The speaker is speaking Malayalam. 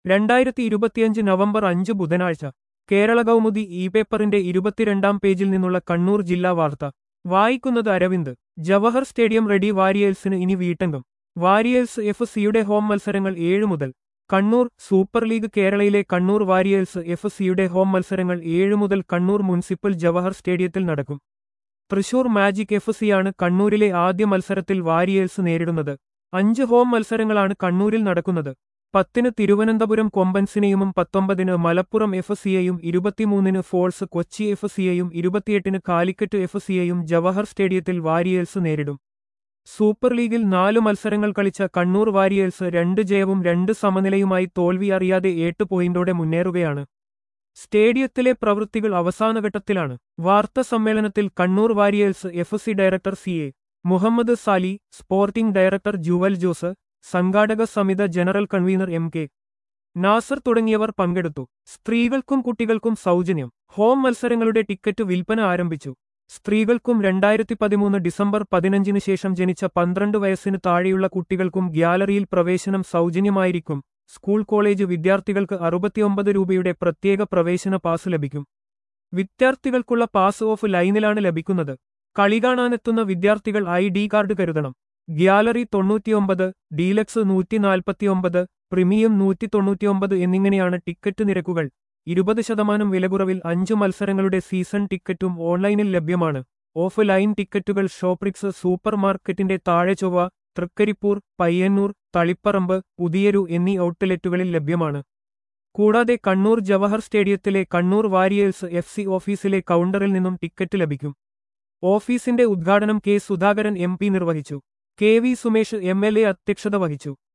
രണ്ടായിരത്തി ഇരുപത്തിയഞ്ച് നവംബർ അഞ്ച് ബുധനാഴ്ച കേരള കൗമുദി ഇ പേപ്പറിന്റെ ഇരുപത്തിരണ്ടാം പേജിൽ നിന്നുള്ള കണ്ണൂർ ജില്ലാ വാർത്ത വായിക്കുന്നത് അരവിന്ദ് ജവഹർ സ്റ്റേഡിയം റെഡി വാരിയേഴ്സിന് ഇനി വീട്ടംഗം വാരിയേഴ്സ് എഫ് സിയുടെ ഹോം മത്സരങ്ങൾ ഏഴ് മുതൽ കണ്ണൂർ സൂപ്പർ ലീഗ് കേരളയിലെ കണ്ണൂർ വാരിയേഴ്സ് എഫ് സിയുടെ ഹോം മത്സരങ്ങൾ ഏഴ് മുതൽ കണ്ണൂർ മുനിസിപ്പൽ ജവഹർ സ്റ്റേഡിയത്തിൽ നടക്കും തൃശൂർ മാജിക് എഫ് സിയാണ് കണ്ണൂരിലെ ആദ്യ മത്സരത്തിൽ വാരിയേഴ്സ് നേരിടുന്നത് അഞ്ച് ഹോം മത്സരങ്ങളാണ് കണ്ണൂരിൽ നടക്കുന്നത് പത്തിന് തിരുവനന്തപുരം കൊമ്പൻസിനെയും പത്തൊമ്പതിന് മലപ്പുറം എഫ് സിയെയും ഇരുപത്തിമൂന്നിന് ഫോഴ്സ് കൊച്ചി എഫ് സിയെയും ഇരുപത്തിയെട്ടിന് കാലിക്കറ്റ് എഫ് സിയെയും ജവഹർ സ്റ്റേഡിയത്തിൽ വാരിയേഴ്സ് നേരിടും സൂപ്പർ ലീഗിൽ നാലു മത്സരങ്ങൾ കളിച്ച കണ്ണൂർ വാരിയേഴ്സ് രണ്ട് ജയവും രണ്ട് സമനിലയുമായി തോൽവി അറിയാതെ എട്ട് പോയിന്റോടെ മുന്നേറുകയാണ് സ്റ്റേഡിയത്തിലെ പ്രവൃത്തികൾ അവസാനഘട്ടത്തിലാണ് വാർത്താ സമ്മേളനത്തിൽ Kannur Warriors F C director C A Muhammad Sali sporting director Jewel Jose സംഘാടക സമിത general convener M K Nasar തുടങ്ങിയവർ പങ്കെടുത്തു സ്ത്രീകൾക്കും കുട്ടികൾക്കും സൗജന്യം ഹോം മത്സരങ്ങളുടെ ടിക്കറ്റ് വിൽപ്പന ആരംഭിച്ചു സ്ത്രീകൾക്കും രണ്ടായിരത്തി പതിമൂന്ന് ഡിസംബർ പതിനഞ്ചിന് ശേഷം ജനിച്ച പന്ത്രണ്ട് വയസ്സിന് താഴെയുള്ള കുട്ടികൾക്കും ഗ്യാലറിയിൽ പ്രവേശനം സൗജന്യമായിരിക്കും സ്കൂൾ കോളേജ് വിദ്യാർത്ഥികൾക്ക് അറുപത്തിയൊമ്പത് രൂപയുടെ പ്രത്യേക പ്രവേശന പാസ് ലഭിക്കും വിദ്യാർത്ഥികൾക്കുള്ള പാസ് ഓഫ് ലൈനിലാണ് ലഭിക്കുന്നത് കളി കാണാനെത്തുന്ന വിദ്യാർത്ഥികൾ ഐ ഡി കാർഡ് കരുതണം ഗ്യാലറി തൊണ്ണൂറ്റിയൊമ്പത് ഡീലക്സ് നൂറ്റി നാൽപ്പത്തിയൊമ്പത് പ്രീമിയം നൂറ്റി തൊണ്ണൂറ്റിയൊമ്പത് എന്നിങ്ങനെയാണ് ടിക്കറ്റ് നിരക്കുകൾ ഇരുപത് ശതമാനം വിലകുറവിൽ അഞ്ചു മത്സരങ്ങളുടെ സീസൺ ടിക്കറ്റും ഓൺലൈനിൽ ലഭ്യമാണ് ഓഫ് ലൈൻ ടിക്കറ്റുകൾ ഷോപ്രിക്സ് സൂപ്പർ മാർക്കറ്റിന്റെ താഴെ ചൊവ്വ തൃക്കരിപ്പൂർ പയ്യന്നൂർ തളിപ്പറമ്പ് പുതിയരു എന്നീ ഔട്ട്ലെറ്റുകളിൽ ലഭ്യമാണ് കൂടാതെ കണ്ണൂർ ജവഹർ സ്റ്റേഡിയത്തിലെ കണ്ണൂർ വാരിയേഴ്സ് എഫ് സി ഓഫീസിലെ കൗണ്ടറിൽ നിന്നും ടിക്കറ്റ് ലഭിക്കും ഓഫീസിന്റെ ഉദ്ഘാടനം കെ സുധാകരൻ എം പി നിർവഹിച്ചു K V Sumesh M L A അധ്യക്ഷത വഹിച്ചു